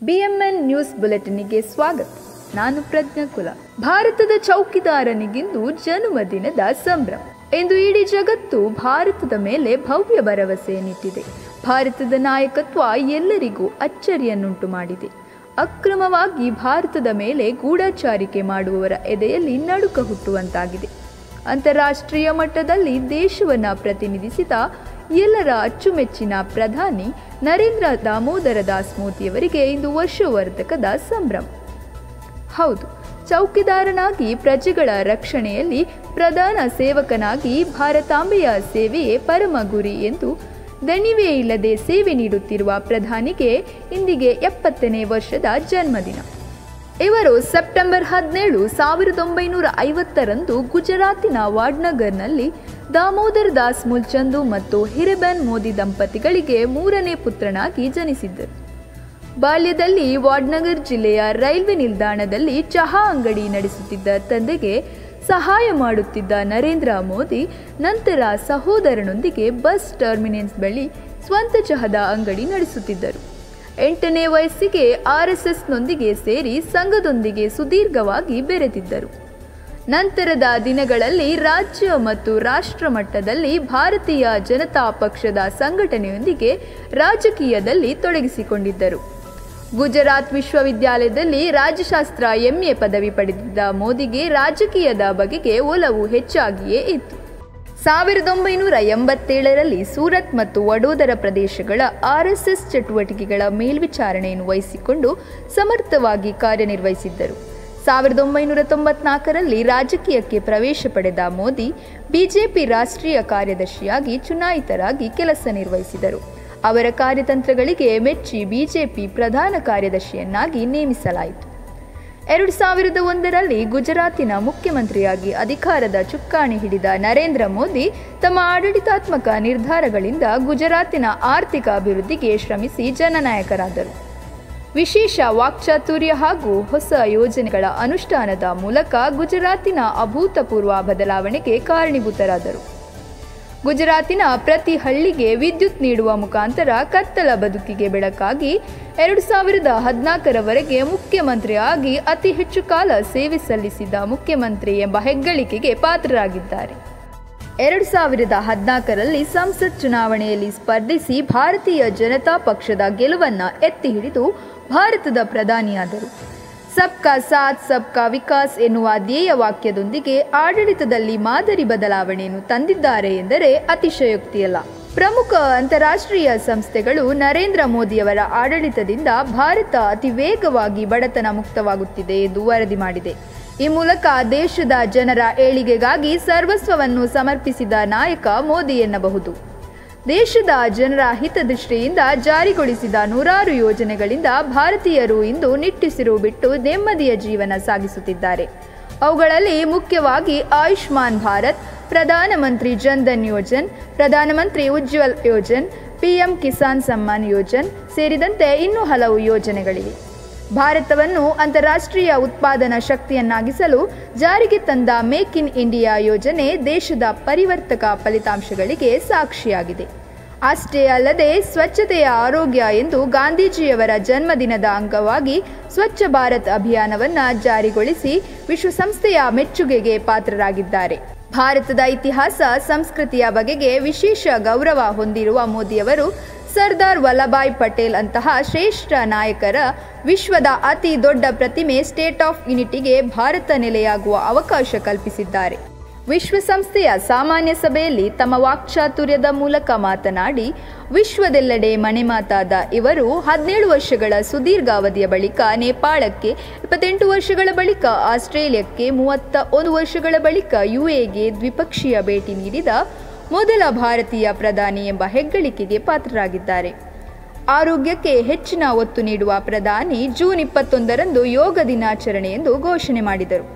BMN news ಬುಲೆಟಿನ್ಗೆ ಸ್ವಾಗತ ನಾನು ಪ್ರಜ್ಞಾ ಕುಲ ಭಾರತದ ಚೌಕಿದಾರನಿಗಿಂದು ಜನ್ಮದಿನದ ಸಂಭ್ರಮ ಇಂದು ಇಡೀ ಜಗತ್ತು ಭಾರತದ ಮೇಲೆ ಭವ್ಯ ಭರವಸೆಯನ್ನಿಟ್ಟಿದೆ ಭಾರತದ ನಾಯಕತ್ವ ಎಲ್ಲರಿಗೂ ಅಚ್ಚರಿಯನ್ನುಂಟು ಮಾಡಿದೆ ಅಕ್ರಮವಾಗಿ ಭಾರತದ ಮೇಲೆ ಗೂಢಚಾರಿಕೆ ಮಾಡುವವರ ಎದೆಯಲ್ಲಿ ನಡುಕ ಹುಟ್ಟುವಂತಾಗಿದೆ ಅಂತಾರಾಷ್ಟ್ರೀಯ ಮಟ್ಟದಲ್ಲಿ ದೇಶವನ್ನು ಪ್ರತಿನಿಧಿಸಿದ ಎಲ್ಲರ ಅಚ್ಚುಮೆಚ್ಚಿನ ಪ್ರಧಾನಿ ನರೇಂದ್ರ ದಾಮೋದರ ದಾಸ್ ಮೋದಿಯವರಿಗೆ ಇಂದು ವರ್ಷವರ್ಧಕದ ಸಂಭ್ರಮ ಹೌದು ಚೌಕಿದಾರನಾಗಿ ಪ್ರಜೆಗಳ ರಕ್ಷಣೆಯಲ್ಲಿ ಪ್ರಧಾನ ಸೇವಕನಾಗಿ ಭಾರತಾಂಬೆಯ ಸೇವೆಯೇ ಪರಮ ಗುರಿ ಎಂದು ದಣಿವೇ ಇಲ್ಲದೆ ಸೇವೆ ನೀಡುತ್ತಿರುವ ಪ್ರಧಾನಿಗೆ ಇಂದಿಗೆ ಎಪ್ಪತ್ತನೇ ವರ್ಷದ ಜನ್ಮದಿನ ಇವರು ಸೆಪ್ಟೆಂಬರ್ ಹದಿನೇಳು ಸಾವಿರದ ಒಂಬೈನೂರ ಐವತ್ತರಂದು ಗುಜರಾತಿನ ವಾಡ್ನಗರ್ನಲ್ಲಿ ದಾಮೋದರ್ ದಾಸ್ ಮುಲ್ಚಂದು ಮತ್ತು ಹಿರೇಬನ್ ಮೋದಿ ದಂಪತಿಗಳಿಗೆ ಮೂರನೇ ಪುತ್ರನಾಗಿ ಜನಿಸಿದ್ದರು ಬಾಲ್ಯದಲ್ಲಿ ವಾಡ್ನಗರ್ ಜಿಲ್ಲೆಯ ರೈಲ್ವೆ ನಿಲ್ದಾಣದಲ್ಲಿ ಚಹಾ ಅಂಗಡಿ ನಡೆಸುತ್ತಿದ್ದ ತಂದೆಗೆ ಸಹಾಯ ಮಾಡುತ್ತಿದ್ದ ನರೇಂದ್ರ ಮೋದಿ ನಂತರ ಸಹೋದರನೊಂದಿಗೆ ಬಸ್ ಟರ್ಮಿನೆನ್ಸ್ ಬಳಿ ಸ್ವಂತ ಚಹದ ಅಂಗಡಿ ನಡೆಸುತ್ತಿದ್ದರು ಎಂಟನೇ ವಯಸ್ಸಿಗೆ ಆರ್ ಎಸ್ ಎಸ್ನೊಂದಿಗೆ ಸೇರಿ ಸಂಘದೊಂದಿಗೆ ಸುದೀರ್ಘವಾಗಿ ಬೆರೆತಿದ್ದರು ನಂತರದ ದಿನಗಳಲ್ಲಿ ರಾಜ್ಯ ಮತ್ತು ರಾಷ್ಟ್ರ ಮಟ್ಟದಲ್ಲಿ ಭಾರತೀಯ ಜನತಾ ಪಕ್ಷದ ಸಂಘಟನೆಯೊಂದಿಗೆ ರಾಜಕೀಯದಲ್ಲಿ ತೊಡಗಿಸಿಕೊಂಡಿದ್ದರು ಗುಜರಾತ್ ವಿಶ್ವವಿದ್ಯಾಲಯದಲ್ಲಿ ರಾಜ್ಯಶಾಸ್ತ್ರ ಎಂಎ ಪದವಿ ಪಡೆದಿದ್ದ ಮೋದಿಗೆ ರಾಜಕೀಯದ ಬಗೆಗೆ ಒಲವು ಹೆಚ್ಚಾಗಿಯೇ ಇತ್ತು ಸಾವಿರದ ಒಂಬೈನೂರ ಎಂಬತ್ತೇಳರಲ್ಲಿ ಸೂರತ್ ಮತ್ತು ವಡೋದರ ಪ್ರದೇಶಗಳ ಆರ್ಎಸ್ಎಸ್ ಚಟುವಟಿಕೆಗಳ ಮೇಲ್ವಿಚಾರಣೆಯನ್ನು ವಹಿಸಿಕೊಂಡು ಸಮರ್ಥವಾಗಿ ಕಾರ್ಯನಿರ್ವಹಿಸಿದ್ದರು ಸಾವಿರದ ಒಂಬೈನೂರ ತೊಂಬತ್ನಾಲ್ಕರಲ್ಲಿ ರಾಜಕೀಯಕ್ಕೆ ಪ್ರವೇಶ ಪಡೆದ ಮೋದಿ ಬಿಜೆಪಿ ರಾಷ್ಟ್ರೀಯ ಕಾರ್ಯದರ್ಶಿಯಾಗಿ ಚುನಾಯಿತರಾಗಿ ಕೆಲಸ ನಿರ್ವಹಿಸಿದರು ಅವರ ಕಾರ್ಯತಂತ್ರಗಳಿಗೆ ಮೆಚ್ಚಿ ಬಿಜೆಪಿ ಪ್ರಧಾನ ಕಾರ್ಯದರ್ಶಿಯನ್ನಾಗಿ ನೇಮಿಸಲಾಯಿತು ಎರಡು ಸಾವಿರದ ಒಂದರಲ್ಲಿ ಗುಜರಾತಿನ ಮುಖ್ಯಮಂತ್ರಿಯಾಗಿ ಅಧಿಕಾರದ ಚುಕ್ಕಾಣಿ ಹಿಡಿದ ನರೇಂದ್ರ ಮೋದಿ ತಮ್ಮ ಆಡಳಿತಾತ್ಮಕ ನಿರ್ಧಾರಗಳಿಂದ ಗುಜರಾತಿನ ಆರ್ಥಿಕ ಅಭಿವೃದ್ಧಿಗೆ ಶ್ರಮಿಸಿ ಜನನಾಯಕರಾದರು ವಿಶೇಷ ವಾಕ್ಚಾತುರ್ಯ ಹಾಗೂ ಹೊಸ ಯೋಜನೆಗಳ ಅನುಷ್ಠಾನದ ಮೂಲಕ ಗುಜರಾತಿನ ಅಭೂತಪೂರ್ವ ಬದಲಾವಣೆಗೆ ಕಾರಣೀಭೂತರಾದರು ಗುಜರಾತಿನ ಪ್ರತಿ ಹಳ್ಳಿಗೆ ವಿದ್ಯುತ್ ನೀಡುವ ಮುಖಾಂತರ ಕತ್ತಲ ಬದುಕಿಗೆ ಬೆಳಕಾಗಿ ಎರಡು ಸಾವಿರದ ಹದಿನಾಲ್ಕರವರೆಗೆ ಮುಖ್ಯಮಂತ್ರಿಯಾಗಿ ಅತಿ ಹೆಚ್ಚು ಕಾಲ ಸೇವೆ ಸಲ್ಲಿಸಿದ ಮುಖ್ಯಮಂತ್ರಿ ಎಂಬ ಹೆಗ್ಗಳಿಕೆಗೆ ಪಾತ್ರರಾಗಿದ್ದಾರೆ ಎರಡು ಸಾವಿರದ ಹದಿನಾಲ್ಕರಲ್ಲಿ ಸಂಸತ್ ಚುನಾವಣೆಯಲ್ಲಿ ಸ್ಪರ್ಧಿಸಿ ಭಾರತೀಯ ಜನತಾ ಪಕ್ಷದ ಗೆಲುವನ್ನ ಎತ್ತಿ ಹಿಡಿದು ಭಾರತದ ಪ್ರಧಾನಿಯಾದರು ಸಬ್ಕಾ ಸಾಥ್ ಸಬ್ಕಾ ವಿಕಾಸ್ ಎನ್ನುವ ಧ್ಯೇಯ ವಾಕ್ಯದೊಂದಿಗೆ ಆಡಳಿತದಲ್ಲಿ ಮಾದರಿ ಬದಲಾವಣೆಯನ್ನು ತಂದಿದ್ದಾರೆ ಎಂದರೆ ಅತಿಶಯೋಕ್ತಿಯಲ್ಲ ಪ್ರಮುಖ ಅಂತಾರಾಷ್ಟ್ರೀಯ ಸಂಸ್ಥೆಗಳು ನರೇಂದ್ರ ಮೋದಿಯವರ ಆಡಳಿತದಿಂದ ಭಾರತ ಅತಿ ವೇಗವಾಗಿ ಬಡತನ ಮುಕ್ತವಾಗುತ್ತಿದೆ ಎಂದು ವರದಿ ಮಾಡಿದೆ ಈ ಮೂಲಕ ದೇಶದ ಜನರ ಏಳಿಗೆಗಾಗಿ ಸರ್ವಸ್ವವನ್ನು ಸಮರ್ಪಿಸಿದ ನಾಯಕ ಮೋದಿ ಎನ್ನಬಹುದು ದೇಶದ ಜನರ ಹಿತದೃಷ್ಟಿಯಿಂದ ಜಾರಿಗೊಳಿಸಿದ ನೂರಾರು ಯೋಜನೆಗಳಿಂದ ಭಾರತೀಯರು ಇಂದು ನಿಟ್ಟುಸಿರು ಬಿಟ್ಟು ನೆಮ್ಮದಿಯ ಜೀವನ ಸಾಗಿಸುತ್ತಿದ್ದಾರೆ ಅವುಗಳಲ್ಲಿ ಮುಖ್ಯವಾಗಿ ಆಯುಷ್ಮಾನ್ ಭಾರತ್ ಪ್ರಧಾನಮಂತ್ರಿ ಜನ್ಧನ್ ಯೋಜನ್ ಪ್ರಧಾನಮಂತ್ರಿ ಉಜ್ವಲ್ ಯೋಜನ್ ಪಿಎಂ ಕಿಸಾನ್ ಸಮ್ಮಾನ್ ಯೋಜನ್ ಸೇರಿದಂತೆ ಇನ್ನೂ ಹಲವು ಯೋಜನೆಗಳಿವೆ ಭಾರತವನ್ನು ಅಂತಾರಾಷ್ಟ್ರೀಯ ಉತ್ಪಾದನಾ ಶಕ್ತಿಯನ್ನಾಗಿಸಲು ಜಾರಿಗೆ ತಂದ ಮೇಕ್ ಇನ್ ಇಂಡಿಯಾ ಯೋಜನೆ ದೇಶದ ಪರಿವರ್ತಕ ಫಲಿತಾಂಶಗಳಿಗೆ ಸಾಕ್ಷಿಯಾಗಿದೆ ಅಷ್ಟೇ ಅಲ್ಲದೆ ಸ್ವಚ್ಛತೆಯ ಆರೋಗ್ಯ ಎಂದು ಗಾಂಧೀಜಿಯವರ ಜನ್ಮದಿನದ ಅಂಗವಾಗಿ ಸ್ವಚ್ಛ ಭಾರತ್ ಅಭಿಯಾನವನ್ನು ಜಾರಿಗೊಳಿಸಿ ವಿಶ್ವಸಂಸ್ಥೆಯ ಮೆಚ್ಚುಗೆಗೆ ಪಾತ್ರರಾಗಿದ್ದಾರೆ ಭಾರತದ ಇತಿಹಾಸ ಸಂಸ್ಕೃತಿಯ ಬಗೆಗೆ ವಿಶೇಷ ಗೌರವ ಹೊಂದಿರುವ ಮೋದಿಯವರು ಸರ್ದಾರ್ ವಲ್ಲಭಾಯ್ ಪಟೇಲ್ ಅಂತಹ ಶ್ರೇಷ್ಠ ನಾಯಕರ ವಿಶ್ವದ ಅತಿ ದೊಡ್ಡ ಪ್ರತಿಮೆ ಸ್ಟೇಟ್ ಆಫ್ ಯುನಿಟಿಗೆ ಭಾರತ ನೆಲೆಯಾಗುವ ಅವಕಾಶ ಕಲ್ಪಿಸಿದ್ದಾರೆ ವಿಶ್ವಸಂಸ್ಥೆಯ ಸಾಮಾನ್ಯ ಸಭೆಯಲ್ಲಿ ತಮ್ಮ ವಾಕ್ಚಾತುರ್ಯದ ಮೂಲಕ ಮಾತನಾಡಿ ವಿಶ್ವದೆಲ್ಲೆಡೆ ಮನೆಮಾತಾದ ಇವರು ಹದಿನೇಳು ವರ್ಷಗಳ ಸುದೀರ್ಘ ಅವಧಿಯ ಬಳಿಕ ನೇಪಾಳಕ್ಕೆ ಇಪ್ಪತ್ತೆಂಟು ವರ್ಷಗಳ ಬಳಿಕ ಆಸ್ಟ್ರೇಲಿಯಕ್ಕೆ ಮೂವತ್ತ ಒಂದು ವರ್ಷಗಳ ಬಳಿಕ ಯುಎಗೆ ದ್ವಿಪಕ್ಷೀಯ ಭೇಟಿ ನೀಡಿದ ಮೊದಲ ಭಾರತೀಯ ಪ್ರಧಾನಿ ಎಂಬ ಹೆಗ್ಗಳಿಕೆಗೆ ಪಾತ್ರರಾಗಿದ್ದಾರೆ ಆರೋಗ್ಯಕ್ಕೆ ಹೆಚ್ಚಿನ ಒತ್ತು ನೀಡುವ ಪ್ರಧಾನಿ ಜೂನ್ ಇಪ್ಪತ್ತೊಂದರಂದು ಯೋಗ ದಿನಾಚರಣೆ ಎಂದು ಘೋಷಣೆ ಮಾಡಿದರು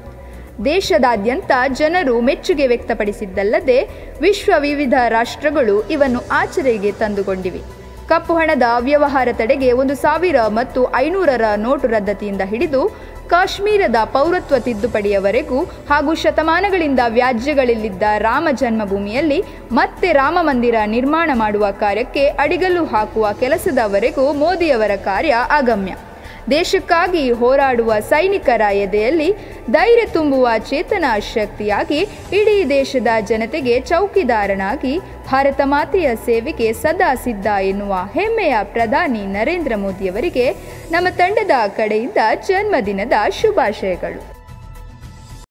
ದೇಶದಾದ್ಯಂತ ಜನರು ಮೆಚ್ಚುಗೆ ವ್ಯಕ್ತಪಡಿಸಿದ್ದಲ್ಲದೆ ವಿಶ್ವ ವಿವಿಧ ರಾಷ್ಟ್ರಗಳು ಇವನ್ನು ಆಚರಣೆಗೆ ತಂದುಕೊಂಡಿವೆ ಕಪ್ಪು ಹಣದ ಅವ್ಯವಹಾರ ತಡೆಗೆ ಒಂದು ಸಾವಿರ ಮತ್ತು ಐನೂರರ ನೋಟು ರದ್ದತಿಯಿಂದ ಹಿಡಿದು ಕಾಶ್ಮೀರದ ಪೌರತ್ವ ತಿದ್ದುಪಡಿಯವರೆಗೂ ಹಾಗೂ ಶತಮಾನಗಳಿಂದ ವ್ಯಾಜ್ಯಗಳಲ್ಲಿದ್ದ ರಾಮ ಜನ್ಮಭೂಮಿಯಲ್ಲಿ ಮತ್ತೆ ರಾಮ ಮಂದಿರ ನಿರ್ಮಾಣ ಮಾಡುವ ಕಾರ್ಯಕ್ಕೆ ಅಡಿಗಲ್ಲು ಹಾಕುವ ಕೆಲಸದವರೆಗೂ ಮೋದಿಯವರ ಕಾರ್ಯ ಅಗಮ್ಯ ದೇಶಕ್ಕಾಗಿ ಹೋರಾಡುವ ಸೈನಿಕರ ಎದೆಯಲ್ಲಿ ಧೈರ್ಯ ತುಂಬುವ ಚೇತನಾ ಶಕ್ತಿಯಾಗಿ ಇಡೀ ದೇಶದ ಜನತೆಗೆ ಚೌಕಿದಾರನಾಗಿ ಭಾರತ ಮಾತೆಯ ಸೇವೆಗೆ ಸದಾ ಸಿದ್ಧ ಎನ್ನುವ ಹೆಮ್ಮೆಯ ಪ್ರಧಾನಿ ನರೇಂದ್ರ ಮೋದಿಯವರಿಗೆ ನಮ್ಮ ತಂಡದ ಕಡೆಯಿಂದ ಜನ್ಮದಿನದ ಶುಭಾಶಯಗಳು